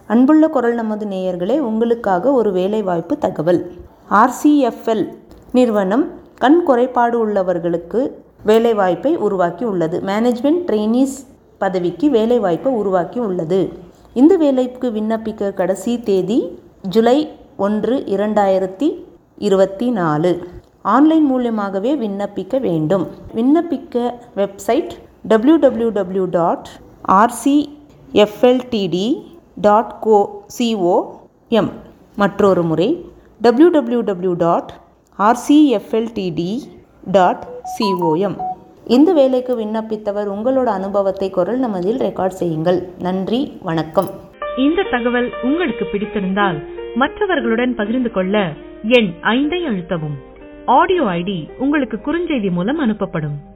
அன்புள்ள குரல் நமது நேயர்களே உங்களுக்காக ஒரு வேலைவாய்ப்பு தகவல் ஆர்சிஎஃப்எல் நிறுவனம் கண் குறைபாடு உள்ளவர்களுக்கு வேலைவாய்ப்பை உருவாக்கி உள்ளது மேனேஜ்மெண்ட் ட்ரெயினிஸ் பதவிக்கு வேலைவாய்ப்பை உருவாக்கி உள்ளது இந்த வேலைக்கு விண்ணப்பிக்க கடைசி தேதி ஜூலை ஒன்று இரண்டாயிரத்தி இருபத்தி நாலு ஆன்லைன் மூலியமாகவே விண்ணப்பிக்க வேண்டும் விண்ணப்பிக்க website W W W dot R C F L T D dot co C O M மற்றொரு முறை W W W dot R C F L T D dot C O M இந்த வேலைக்கு விண்ணப்பித்தவர் உங்களோட அனுபவத்தை குரல் நமதில் ரெக்கார்ட் செய்யுங்கள் நன்றி வணக்கம் இந்த தகவல் உங்களுக்கு பிடித்திருந்தால் மற்றவர்களுடன் பகிர்ந்து கொள்ள எண் ஐந்தை அழுத்தவும் ஆடியோ ஐடி உங்களுக்கு குறுஞ்செய்தி மூலம் அனுப்பப்படும்